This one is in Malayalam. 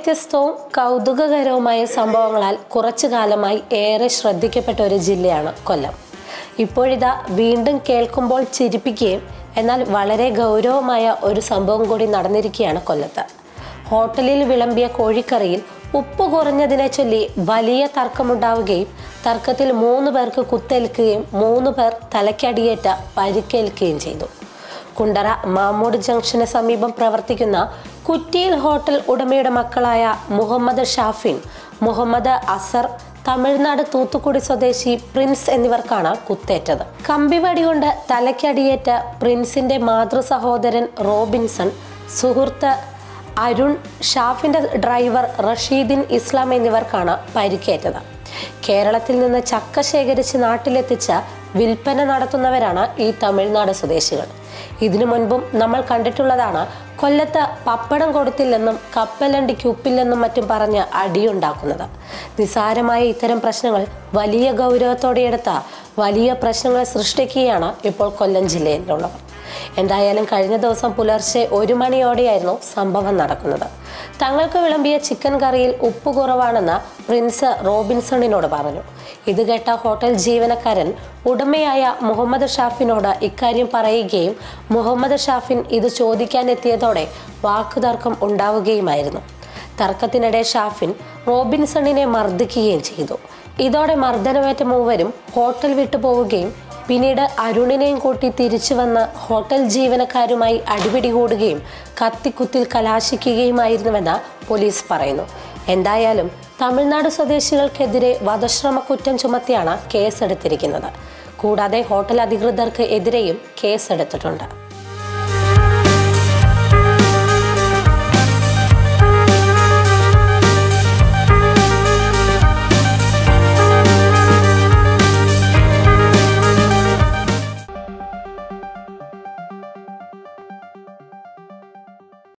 വ്യത്യസ്തവും കൗതുകകരവുമായ സംഭവങ്ങളാൽ കുറച്ചു കാലമായി ഏറെ ശ്രദ്ധിക്കപ്പെട്ട ഒരു ജില്ലയാണ് കൊല്ലം ഇപ്പോഴിതാ വീണ്ടും കേൾക്കുമ്പോൾ ചിരിപ്പിക്കുകയും എന്നാൽ വളരെ ഗൗരവമായ ഒരു സംഭവം കൂടി നടന്നിരിക്കുകയാണ് കൊല്ലത്ത് ഹോട്ടലിൽ വിളമ്പിയ കോഴിക്കറിയിൽ ഉപ്പ് കുറഞ്ഞതിനെ ചൊല്ലി വലിയ തർക്കമുണ്ടാവുകയും തർക്കത്തിൽ മൂന്ന് പേർക്ക് കുത്തേൽക്കുകയും മൂന്ന് പേർ തലയ്ക്കടിയേറ്റ പരിക്കേൽക്കുകയും ചെയ്തു കുണ്ടറ മാമൂട് ജംഗ്ഷന് സമീപം പ്രവർത്തിക്കുന്ന കുറ്റിയിൽ ഹോട്ടൽ ഉടമയുടെ മക്കളായ മുഹമ്മദ് ഷാഫിൻ മുഹമ്മദ് അസർ തമിഴ്നാട് തൂത്തുക്കുടി സ്വദേശി പ്രിൻസ് എന്നിവർക്കാണ് കുത്തേറ്റത് കമ്പിവടി കൊണ്ട് തലയ്ക്കടിയേറ്റ പ്രിൻസിന്റെ മാതൃ സഹോദരൻ റോബിൻസൺ സുഹൃത്ത് അരുൺ ഷാഫിന്റെ ഡ്രൈവർ റഷീദിൻ ഇസ്ലാം എന്നിവർക്കാണ് പരിക്കേറ്റത് കേരളത്തിൽ നിന്ന് ചക്ക ശേഖരിച്ച് നാട്ടിലെത്തിച്ച വിൽപ്പന നടത്തുന്നവരാണ് ഈ തമിഴ്നാട് സ്വദേശികൾ ഇതിനു മുൻപും നമ്മൾ കണ്ടിട്ടുള്ളതാണ് കൊല്ലത്ത് പപ്പടം കൊടുത്തില്ലെന്നും കപ്പലണ്ടിക്ക് ഉപ്പില്ലെന്നും മറ്റും പറഞ്ഞ് അടിയുണ്ടാക്കുന്നത് നിസാരമായ ഇത്തരം പ്രശ്നങ്ങൾ വലിയ ഗൗരവത്തോടെ എടുത്ത വലിയ പ്രശ്നങ്ങൾ സൃഷ്ടിക്കുകയാണ് ഇപ്പോൾ കൊല്ലം ജില്ലയിലുള്ളവർ എന്തായാലും കഴിഞ്ഞ ദിവസം പുലർച്ചെ ഒരു മണിയോടെയായിരുന്നു സംഭവം നടക്കുന്നത് തങ്ങൾക്ക് വിളമ്പിയ ചിക്കൻ കറിയിൽ ഉപ്പ് കുറവാണെന്ന് പ്രിൻസ് റോബിൻസണിനോട് പറഞ്ഞു ഇത് കേട്ട ഹോട്ടൽ ജീവനക്കാരൻ ഉടമയായ മുഹമ്മദ് ഷാഫിനോട് ഇക്കാര്യം പറയുകയും മുഹമ്മദ് ഷാഫിൻ ഇത് ചോദിക്കാനെത്തിയതോടെ വാക്കുതർക്കം ഉണ്ടാവുകയുമായിരുന്നു തർക്കത്തിനിടെ ഷാഫിൻ റോബിൻസണിനെ മർദ്ദിക്കുകയും ചെയ്തു ഇതോടെ മർദ്ദനമേറ്റ മൂവരും ഹോട്ടൽ വിട്ടു പോവുകയും പിന്നീട് അരുണിനെയും കൂട്ടി തിരിച്ചു വന്ന ഹോട്ടൽ ജീവനക്കാരുമായി അടിപിടി കൂടുകയും കത്തിക്കുത്തിൽ കലാശിക്കുകയുമായിരുന്നുവെന്ന് പോലീസ് പറയുന്നു എന്തായാലും തമിഴ്നാട് സ്വദേശികൾക്കെതിരെ വധശ്രമ കുറ്റം ചുമത്തിയാണ് കേസെടുത്തിരിക്കുന്നത് കൂടാതെ ഹോട്ടൽ അധികൃതർക്ക് എതിരെയും കേസെടുത്തിട്ടുണ്ട്